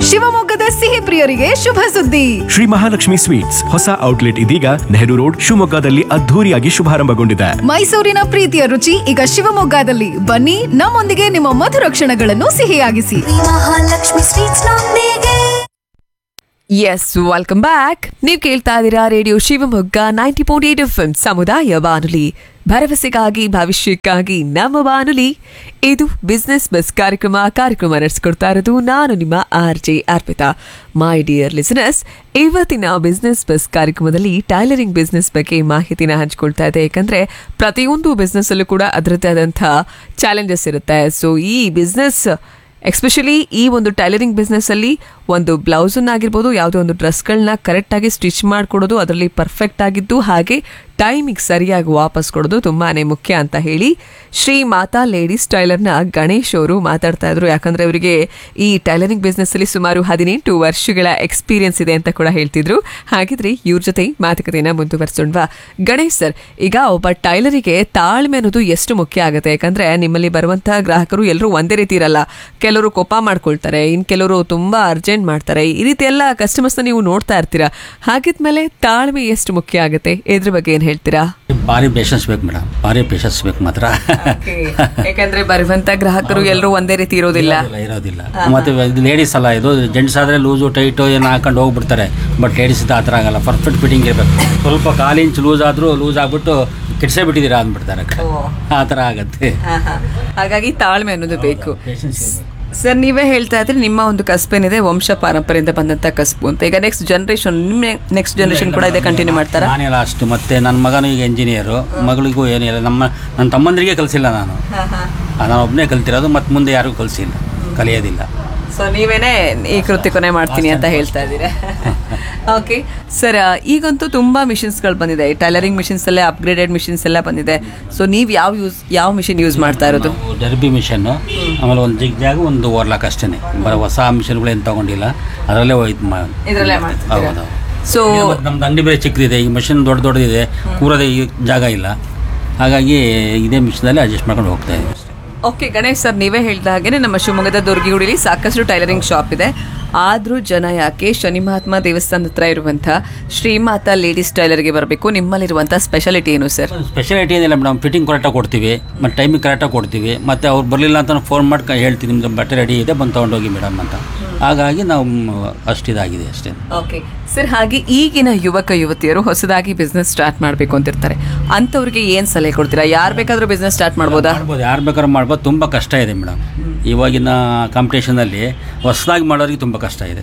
ಶಿವಮೊಗ್ಗದ ಸಿಹಿ ಪ್ರಿಯರಿಗೆ ಶುಭ ಸುದ್ದಿ ಶ್ರೀ ಮಹಾಲಕ್ಷ್ಮಿ ಸ್ವೀಟ್ಸ್ ಹೊಸ ಔಟ್ಲೆಟ್ ಇದೀಗ ನೆಹರು ರೋಡ್ ಶಿವಮೊಗ್ಗದಲ್ಲಿ ಅದ್ಧೂರಿಯಾಗಿ ಶುಭಾರಂಭಗೊಂಡಿದೆ ಮೈಸೂರಿನ ಪ್ರೀತಿಯ ರುಚಿ ಈಗ ಶಿವಮೊಗ್ಗದಲ್ಲಿ ಬನ್ನಿ ನಮ್ಮೊಂದಿಗೆ ನಿಮ್ಮ ಮಧುರ ಕ್ಷಣಗಳನ್ನು ಸಿಹಿಯಾಗಿಸಿ ಮಹಾಲಕ್ಷ್ಮಿ ಸ್ವೀಟ್ಸ್ ನೊಂದಿಗೆ ಎಸ್ ವೆಲ್ಕಮ್ ಬ್ಯಾಕ್ ನೀವು ಕೇಳ್ತಾ ಇದ್ದೀರಾ radio Shivamogga ninety point eight F ಸಮುದಾಯ ಬಾನುಲಿ ಭರವಸೆಗಾಗಿ ಭವಿಷ್ಯಕ್ಕಾಗಿ ನಮ್ಮ ಬಾನುಲಿ ಇದು ಬಿಸ್ನೆಸ್ ಬಸ್ ಕಾರ್ಯಕ್ರಮ ಕಾರ್ಯಕ್ರಮ ನಡೆಸ್ಕೊಡ್ತಾ ಇರೋದು ನಾನು ನಿಮ್ಮ R J Arpita my dear listeners ಇವತ್ತಿನ ಬಿಸ್ನೆಸ್ ಬಸ್ ಕಾರ್ಯಕ್ರಮದಲ್ಲಿ ಟೈಲರಿಂಗ್ ಬಿಸ್ನೆಸ್ ಬಗ್ಗೆ ಮಾಹಿತಿನ ಹಂಚ್ಕೊಳ್ತಾ ಇದೆ ಯಾಕಂದ್ರೆ ಪ್ರತಿಯೊಂದು ಬಿಸ್ನೆಸ್ ಅಲ್ಲೂ ಕೂಡ ಅದರದ್ದೇ ಆದಂಥ ಚಾಲೆಂಜಸ್ ಇರುತ್ತೆ ಸೊ ಈ ಬಿಸ್ನೆಸ್ ಎಸ್ಪೆಷಲಿ ಈ ಒಂದು ಟೈಲರಿಂಗ್ ಬಿಸ್ನೆಸ್ ಅಲ್ಲಿ ಒಂದು ಬ್ಲೌಸ್ ಆಗಿರ್ಬೋದು ಯಾವುದೋ ಒಂದು ಡ್ರೆಸ್ಗಳನ್ನ ಕರೆಕ್ಟ್ ಆಗಿ ಸ್ಟಿಚ್ ಮಾಡಿಕೊಡೋದು ಅದರಲ್ಲಿ ಪರ್ಫೆಕ್ಟ್ ಆಗಿದ್ದು ಹಾಗೆ ಟೈಮಿಗೆ ಸರಿಯಾಗಿ ವಾಪಸ್ ಕೊಡೋದು ತುಂಬಾನೇ ಮುಖ್ಯ ಅಂತ ಹೇಳಿ ಶ್ರೀ ಮಾತಾ ಲೇಡೀಸ್ ಟೈಲರ್ನ ಗಣೇಶ್ ಅವರು ಮಾತಾಡ್ತಾ ಇದ್ರು ಯಾಕಂದ್ರೆ ಅವರಿಗೆ ಈ ಟೈಲರಿಂಗ್ ಬಿಸ್ನೆಸ್ ಅಲ್ಲಿ ಸುಮಾರು ಹದಿನೆಂಟು ವರ್ಷಗಳ ಎಕ್ಸ್ಪೀರಿಯನ್ಸ್ ಇದೆ ಅಂತ ಕೂಡ ಹೇಳ್ತಿದ್ರು ಹಾಗಿದ್ರೆ ಇವ್ರ ಜೊತೆ ಮಾತುಕತೆಯನ್ನ ಮುಂದುವರಿಸೋಣವಾ ಗಣೇಶ್ ಸರ್ ಈಗ ಒಬ್ಬ ಟೈಲರಿಗೆ ತಾಳ್ಮೆ ಅನ್ನೋದು ಎಷ್ಟು ಮುಖ್ಯ ಆಗುತ್ತೆ ಯಾಕಂದ್ರೆ ನಿಮ್ಮಲ್ಲಿ ಬರುವಂತಹ ಗ್ರಾಹಕರು ಎಲ್ಲರೂ ಒಂದೇ ರೀತಿ ಇರಲ್ಲ ಕೆಲವರು ಕೋಪ ಮಾಡ್ಕೊಳ್ತಾರೆ ಇನ್ ಕೆಲವರು ತುಂಬಾ ಅರ್ಜೆಂಟ್ ಮಾಡ್ತಾರೆ ಈ ರೀತಿ ಎಲ್ಲ ಕಸ್ಟಮರ್ಸ್ನ ನೀವು ನೋಡ್ತಾ ಇರ್ತೀರಾ ಹಾಗಿದ್ಮೇಲೆ ತಾಳ್ಮೆ ಎಷ್ಟು ಮುಖ್ಯ ಆಗುತ್ತೆ ಇದ್ರ ಬಗ್ಗೆ ಏನ್ ಹೇಳ್ತೀರಾ ಭಾರಿ ಪೇಷನ್ಸ್ ಬೇಕು ಮೇಡಮ್ ಭಾರಿ ಪೇಷನ್ಸ್ ಬೇಕು ಮಾತ್ರ ಯಾಕಂದ್ರೆ ಬರುವಂತ ಗ್ರಾಹಕರು ಎಲ್ಲರೂ ಒಂದೇ ರೀತಿ ಇರೋದಿಲ್ಲ ಇರೋದಿಲ್ಲ, ಇರೋದಿಲ್ಲ ಮತ್ತೆ ಇದು ಲೇಡೀಸ್ ಅಲ್ಲ ಇದು ಜೆಂಟ್ಸ್ ಆದ್ರೆ ಲೂಸು ಟೈಟು ಏನು ಹಾಕೊಂಡು ಹೋಗ್ಬಿಡ್ತಾರೆ ಬಟ್ ಲೇಡೀಸ್ ಆ ಥರ ಆಗಲ್ಲ ಪರ್ಫೆಕ್ಟ್ ಫಿಟ್ಟಿಂಗ್ ಇರಬೇಕು ಸ್ವಲ್ಪ ಕಾಲು ಇಂಚ್ ಲೂಸ್ ಆದರೂ ಲೂಸ್ ಆಗ್ಬಿಟ್ಟು ಕಿಡ್ಸೇ ಬಿಟ್ಟಿದ್ದೀರಾ ಅಂದ್ಬಿಡ್ತಾರೆ ಆ ಕಡೆ. ಆ ಥರ ಆಗತ್ತೆ ಹಾಗಾಗಿ ತಾಳ್ಮೆ ಅನ್ನೋದು ಬೇಕು ಪೇಷನ್ಸ್ ಇರಬೇಕು ಸರ್ ನೀವೇ ಹೇಳ್ತಾ ಇದ್ರೆ ನಿಮ್ಮ ಒಂದು ಕಸ್ಬೇನಿದೆ ವಂಶ ಪಾರಂಪರೆಯಿಂದ ಬಂದಂತ ಕಸ್ಬು ಅಂತ ಈಗ ನೆಕ್ಸ್ಟ್ ಜನರೇಷನ್ ನಿಮ್ಮ ನೆಕ್ಸ್ಟ್ ಜನರೇಷನ್ ಕೂಡ ಇದೆ ಕಂಟಿನ್ಯೂ ಮಾಡ್ತಾರಾ ನಾನೇ ಲಾಸ್ಟ್ ಮತ್ತೆ ನನ್ನ ಮಗನೂ ಈಗ ಇಂಜಿನಿಯರು ಮಗಳಿಗೂ ಏನಿಲ್ಲ ನಮ್ಮ ನನ್ನ ತಮ್ಮಂದ್ರಿಗೆ ಕಲಿಸಿಲ್ಲ ನಾನು ನಾನು ಒಬ್ಬನೇ ಕಲ್ತಿರೋದು ಮತ್ತು ಮುಂದೆ ಯಾರಿಗೂ ಕಲಿಸಿಲ್ಲ ಕಲಿಯೋದಿಲ್ಲ ಸೊ ನೀವೇನೆ ಈ ಕೃತ್ಯ ಕೊನೆ ಮಾಡ್ತೀನಿ ಅಂತ ಹೇಳ್ತಾ ಇದ್ದೀರಾ ಓಕೆ ಸರ್ ಈಗಂತೂ ತುಂಬಾ ಮಿಷಿನ್ಸ್ಗಳು ಬಂದಿದೆ ಟೈಲರಿಂಗ್ ಮಿಷಿನ್ಸ್ ಎಲ್ಲ ಅಪ್ಗ್ರೇಡೆಡ್ ಮಿಷಿನ್ಸ್ ಎಲ್ಲ ಬಂದಿದೆ ಸೊ ನೀವು ಯಾವ ಯೂಸ್ ಯಾವ ಮಿಷಿನ್ ಯೂಸ್ ಮಾಡ್ತಾ ಇರೋದು ನಾವು ಡರ್ಬಿ ಮಿಷನ್ನು ಆಮೇಲೆ ಒಂದು ಜಿಗ್ ಜಾಗ ಒಂದು ಓರ್ಲಾಕ್ ಅಷ್ಟೇ ಬರೀ ಹೊಸ ಮಿಷನ್ಗಳು ಏನು ತೊಗೊಂಡಿಲ್ಲ ಅದರಲ್ಲೇ ಹೋಯ್ತು ಮಾ ಇದರಲ್ಲೇ ಹೌದು ಸೊ ಮತ್ತೆ ನಮ್ದು ಅಂಗಡಿ ಬೇರೆ ಚಿಕ್ಕದಿದೆ ಈ ಮಿಷನ್ ದೊಡ್ಡ ದೊಡ್ಡದಿದೆ ಕೂರೋದೇ ಈ ಜಾಗ ಇಲ್ಲ ಹಾಗಾಗಿ ಇದೇ ಮಿಷನಲ್ಲಿ ಅಡ್ಜಸ್ಟ್ ಮಾಡ್ಕೊಂಡು ಹೋಗ್ತಾ ಇದ್ದೀವಿ ಅಷ್ಟೇ ಓಕೆ ಗಣೇಶ್ ಸರ್ ನೀವೇ ಹೇಳ್ದ ಹಾಗೇನೆ ನಮ್ಮ ಶಿವಮೊಗ್ಗದ ದುರ್ಗಿಗುಡಿಲಿ ಸಾಕಷ್ಟು ಟೈಲರಿಂಗ್ ಶಾಪ್ ಇದೆ ಆದ್ರೂ ಜನ ಯಾಕೆ ಶನಿ ಮಹಾತ್ಮ ದೇವಸ್ಥಾನದ ಹತ್ರ ಇರುವಂತ ಶ್ರೀಮಾತಾ ಲೇಡೀಸ್ ಟೈಲರ್ಗೆ ಬರಬೇಕು ನಿಮ್ಮಲ್ಲಿರುವಂತ ಸ್ಪೆಷಾಲಿಟಿ ಏನು ಸರ್ ಸ್ಪೆಷಾಲಿಟಿ ಏನಿಲ್ಲ ಮೇಡಮ್ ಫಿಟ್ಟಿಂಗ್ ಕರೆಕ್ಟಾಗಿ ಕೊಡ್ತೀವಿ ಮತ್ತು ಟೈಮಿಗೆ ಕರೆಕ್ಟಾಗಿ ಕೊಡ್ತೀವಿ ಮತ್ತು ಅವ್ರು ಬರಲಿಲ್ಲ ಅಂತ ಫೋನ್ ಮಾಡಿ ಹೇಳ್ತೀವಿ ನಿಮ್ಮದು ಬಟ್ಟೆ ರೆಡಿ ಇದೆ ಬಂದು ತೊಗೊಂಡೋಗಿ ಮೇಡಮ್ ಅಂತ ಹಾಗಾಗಿ ನಾವು ಅಷ್ಟಿದಾಗಿದೆ ಅಷ್ಟೇ ಓಕೆ ಸರ್ ಹಾಗೆ ಈಗಿನ ಯುವಕ ಯುವತಿಯರು ಹೊಸದಾಗಿ ಬಿಸ್ನೆಸ್ ಸ್ಟಾರ್ಟ್ ಮಾಡಬೇಕು ಅಂತಿರ್ತಾರೆ ಅಂಥವ್ರಿಗೆ ಏನು ಸಲಹೆ ಕೊಡ್ತೀರಾ ಯಾರು ಬೇಕಾದ್ರೂ ಬಿಸ್ನೆಸ್ ಸ್ಟಾರ್ಟ್ ಮಾಡ್ಬೋದಾ ಮಾಡ್ಬೋದು ಯಾರು ಬೇಕಾದ್ರೂ ಮಾಡ್ಬೋದು ತುಂಬ ಕಷ್ಟ ಇದೆ ಮೇಡಮ್ ಇವಾಗಿನ ಕಾಂಪಿಟೇಷನಲ್ಲಿ ಹೊಸದಾಗಿ ಮಾಡೋರಿಗೆ ತುಂಬ ಕಷ್ಟ ಇದೆ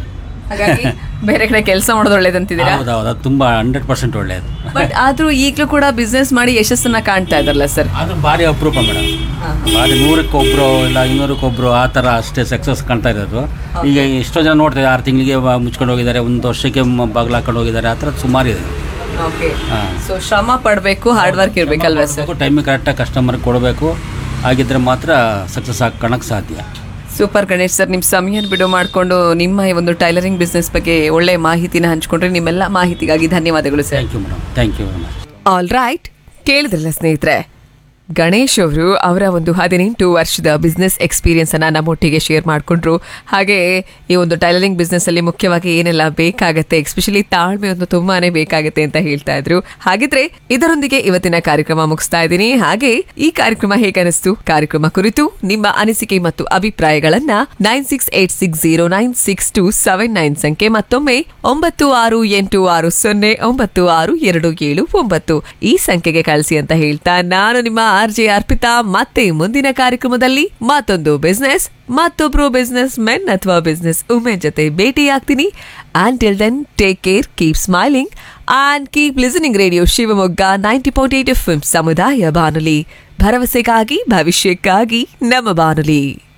ಹಾಗಾಗಿ ಬೇರೆ ಕಡೆ ಕೆಲಸ ಮಾಡೋದು ಒಳ್ಳೇದಂತಿದ್ದೀರಾ ಹೌದು ಹೌದು ಅದು ತುಂಬ ಹಂಡ್ರೆಡ್ ಪರ್ಸೆಂಟ್ ಒಳ್ಳೆಯದು ಬಟ್ ಆದ್ರೂ ಈಗಲೂ ಕೂಡ ಬಿಸ್ನೆಸ್ ಮಾಡಿ ಯಶಸ್ಸನ್ನ ಕಾಣ್ತಾ ಇದಾರಲ್ಲ ಸರ್ ಅದು ಭಾರಿ ಅಪರೂಪ ಮೇಡಮ್ ಭಾರಿ ನೂರಕ್ಕೊಬ್ರು ಇಲ್ಲ ಇನ್ನೂರಕ್ಕೊಬ್ರು ಆ ಥರ ಅಷ್ಟೇ ಸಕ್ಸಸ್ ಕಾಣ್ತಾ ಇರೋದು ಈಗ ಎಷ್ಟೋ ಜನ ನೋಡ್ತಾರೆ ಆರು ತಿಂಗಳಿಗೆ ಮುಚ್ಕೊಂಡು ಹೋಗಿದ್ದಾರೆ ಒಂದು ವರ್ಷಕ್ಕೆ ಬಾಗಿಲು ಹಾಕೊಂಡು ಹೋಗಿದ್ದಾರೆ ಆ ಥರ ಸುಮಾರು ಇದೆ ಓಕೆ ಹಾಂ ಸೊ ಶ್ರಮ ಪಡಬೇಕು ಹಾರ್ಡ್ ವರ್ಕ್ ಇರ್ಬೇಕಲ್ವಾ ಸರ್ ಟೈಮಿಗೆ ಕರೆಕ್ಟಾಗಿ ಕಸ್ಟಮರ್ಗೆ ಕೊಡಬೇಕು ಆಗಿದ್ರೆ ಮಾತ್ರ ಸಕ್ಸಸ್ ಹಾಕೋಣಕ್ಕೆ ಸಾಧ್ಯ ಸೂಪರ್ ಗಣೇಶ್ ಸರ್ ನಿಮ್ಮ ಸಮಯ ಬಿಡು ಮಾಡಿಕೊಂಡು ನಿಮ್ಮ ಈ ಒಂದು ಟೈಲರಿಂಗ್ ಬಿಸ್ನೆಸ್ ಬಗ್ಗೆ ಒಳ್ಳೆ ಮಾಹಿತಿನ ಹಂಚ್ಕೊಂಡ್ರೆ ನಿಮ್ಮೆಲ್ಲ ಮಾಹಿತಿಗಾಗಿ ಧನ್ಯವಾದಗಳು sir thank you madam thank you very much all right ಕೇಳಿದ್ರಲ್ಲ ಸ್ನೇಹಿತರೆ ಗಣೇಶ್ ಅವರು ಅವರ ಒಂದು ಹದಿನೆಂಟು ವರ್ಷದ ಬಿಸ್ನೆಸ್ ಎಕ್ಸ್ಪೀರಿಯನ್ಸ್ ಅನ್ನ ನಮ್ಮೊಟ್ಟಿಗೆ ಶೇರ್ ಮಾಡಿಕೊಂಡ್ರು ಹಾಗೆ ಈ ಒಂದು ಟೈಲರಿಂಗ್ ಬಿಸ್ನೆಸ್ ಅಲ್ಲಿ ಮುಖ್ಯವಾಗಿ ಏನೆಲ್ಲ ಬೇಕಾಗತ್ತೆ ಎಸ್ಪೆಷಲಿ ತಾಳ್ಮೆ ಒಂದು ತುಂಬಾನೇ ಬೇಕಾಗತ್ತೆ ಅಂತ ಹೇಳ್ತಾ ಇದ್ರು ಹಾಗಿದ್ರೆ ಇದರೊಂದಿಗೆ ಇವತ್ತಿನ ಕಾರ್ಯಕ್ರಮ ಮುಗಿಸ್ತಾ ಇದ್ದೀನಿ ಹಾಗೆ ಈ ಕಾರ್ಯಕ್ರಮ ಹೇಗನಿಸ್ತು ಕಾರ್ಯಕ್ರಮ ಕುರಿತು ನಿಮ್ಮ ಅನಿಸಿಕೆ ಮತ್ತು ಅಭಿಪ್ರಾಯಗಳನ್ನ nine six eight six zero nine six two seven nine ಸಂಖ್ಯೆ ಮತ್ತೊಮ್ಮೆ ಒಂಬತ್ತು ಆರು ಎಂಟು ಆರು ಸೊನ್ನೆ ಒಂಬತ್ತು ಆರು ಎರಡು ಏಳು ಒಂಬತ್ತು ಈ ಸಂಖ್ಯೆಗೆ ಕಳಿಸಿ ಅಂತ ಹೇಳ್ತಾ ನಾನು ನಿಮ್ಮ ಆರ್ ಜೆ ಅರ್ಪಿತಾ ಮತ್ತೆ ಮುಂದಿನ ಕಾರ್ಯಕ್ರಮದಲ್ಲಿ ಮತ್ತೊಂದು ಬಿಸ್ನೆಸ್ ಮತ್ತೊಬ್ರು ಬಿಸ್ನೆಸ್ ಮೆನ್ ಅಥವಾ ಬಿಸ್ನೆಸ್ ವುಮೆನ್ ಜೊತೆ ಭೇಟಿಯಾಗ್ತೀನಿ and till then take care keep smiling and keep listening radio Shivamogga ninety point eight F ಸಮುದಾಯ ಬಾನುಲಿ ಭರವಸೆಗಾಗಿ ಭವಿಷ್ಯಕ್ಕಾಗಿ ನಮ್ಮ ಬಾನುಲಿ